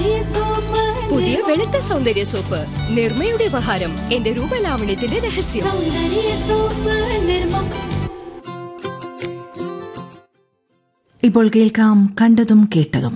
പുതിയ വെളുത്ത സൗന്ദര്യ സോപ്പ് നിർമ്മയുടെ ഉപഹാരം എന്റെ രൂപലാവണ്യത്തിന്റെ രഹസ്യം ഇപ്പോൾ കേൾക്കാം കണ്ടതും കേട്ടതും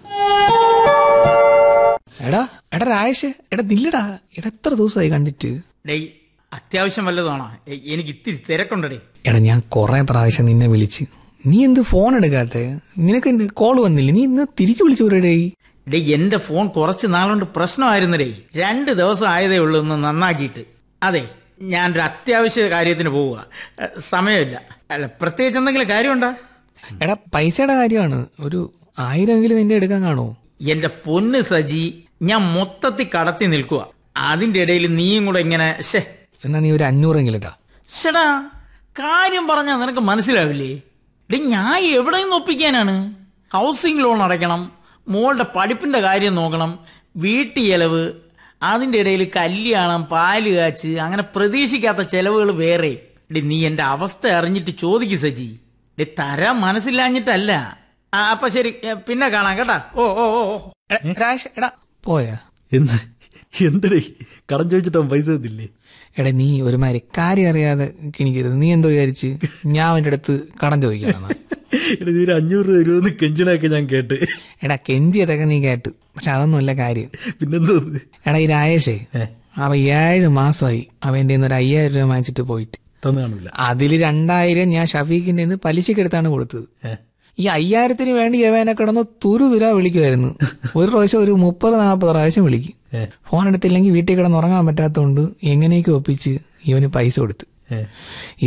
എടാ എടാ രാജേഷ് എടാ നില്ലടാ എടാ എത്ര ദിവസമായി കണ്ടിട്ട് ഡേയ് അത്യാവശ്യം വല്ലതാണോ ഏയ്, എനിക്ക് ഇത്തിരി തിരക്കുണ്ടടേ എടാ ഞാൻ കുറെ പ്രാവശ്യം നിന്നെ വിളിച്ച് നീ എന്ത് ഫോൺ എടുക്കാത്ത നിനക്ക് കോൾ വന്നില്ല നീ ഇന്ന് തിരിച്ചു വിളിച്ചു പോരടേ ഡേ എന്റെ ഫോൺ കുറച്ച് നാളുകൊണ്ട് പ്രശ്നമായിരുന്നടേ രണ്ട് ദിവസം ആയതേ ഉള്ളൂ ഒന്ന് നന്നാക്കിയിട്ട് അതെ ഞാനൊരു അത്യാവശ്യ കാര്യത്തിന് പോവുക ഏ, സമയമില്ല അല്ല പ്രത്യേകിച്ച് എന്തെങ്കിലും കാര്യമുണ്ടോ എടാ പൈസയുടെ കാര്യമാണ് ഒരു ആയിരമെങ്കിലും നിന്റെ എടുക്കാൻ കാണോ എന്റെ പൊന്ന് സജി ഞാൻ മൊത്തത്തിൽ കടത്തി നിൽക്കുക അതിന്റെ ഇടയിൽ നീയും കൂടെ ഇങ്ങനെ ഷേ എന്നാ നീ ഒരു അഞ്ഞൂറെങ്കിലും ഇതാ ഷടാ കാര്യം പറഞ്ഞാൽ നിനക്ക് മനസ്സിലാവില്ലേ ഡേ ഞാൻ എവിടെ നിന്ന് ഒപ്പിക്കാനാണ് ഹൗസിംഗ് ലോൺ അടയ്ക്കണം മോളുടെ പഠിപ്പിന്റെ കാര്യം നോക്കണം വീട്ടു ചെലവ് അതിന്റെ ഇടയിൽ കല്യാണം പാല് കാച്ച് അങ്ങനെ പ്രതീക്ഷിക്കാത്ത ചെലവുകൾ വേറെ ഡേ നീ എന്റെ അവസ്ഥ അറിഞ്ഞിട്ട് ചോദിക്കു സജി ഡേ തരാൻ മനസ്സില്ലാഞ്ഞിട്ടല്ല ആ അപ്പൊ ശരി ഏ, പിന്നെ കാണാം കേട്ടാ ഓ ഓ ഓ ഓ. എടാ, രാജേഷ് എടാ പോയാ എന്ത് എന്തടേ കടം ചോദിച്ചിട്ടാ പൈസ തന്നില്ലേ എടാ നീ ഒരുമാതിരി കാര്യം അറിയാതെ കിണിക്കരുത് നീ എന്തോ വിചാരിച്ച് ഞാൻ അവന്റെ അടുത്ത് കടം ചോദിക്കണം എടാ നീ ഒരു അഞ്ഞൂറ് രൂപ തരുമെന്ന് കെഞ്ചണൊക്കെ ഞാൻ കേട്ട് എടാ കെഞ്ചിയതൊക്കെ നീ കേട്ട് പക്ഷെ അതൊന്നുമല്ല കാര്യം പിന്നെന്തോ ഇത്? എടാ ഈ രാജേഷേ അവ ഏഴ് മാസമായി അവന്റെ ഒരു അയ്യായിരം രൂപ വാങ്ങിച്ചിട്ട് പോയിട്ട് തന്നു കാണൂല അതിൽ രണ്ടായിരം ഞാൻ ഷഫീഖിന്റെ നിന്ന് പലിശക്കെടുത്താണ് കൊടുത്തത് ഏ. ഈ അയ്യായിരത്തിന് വേണ്ടി യവനെ കിടന്ന് തുരു തുര വിളിക്കുമായിരുന്നു ഒരു പ്രാവശ്യം ഒരു മുപ്പത് നാൽപ്പത് പ്രാവശ്യം വിളിക്കും ഏ. ഫോൺ എടുത്തില്ലെങ്കിൽ വീട്ടിൽ കിടന്ന് ഉറങ്ങാൻ പറ്റാത്തതുകൊണ്ട് എങ്ങനെയൊക്കെ ഒപ്പിച്ച് ഇവന് പൈസ കൊടുത്തു ഏ.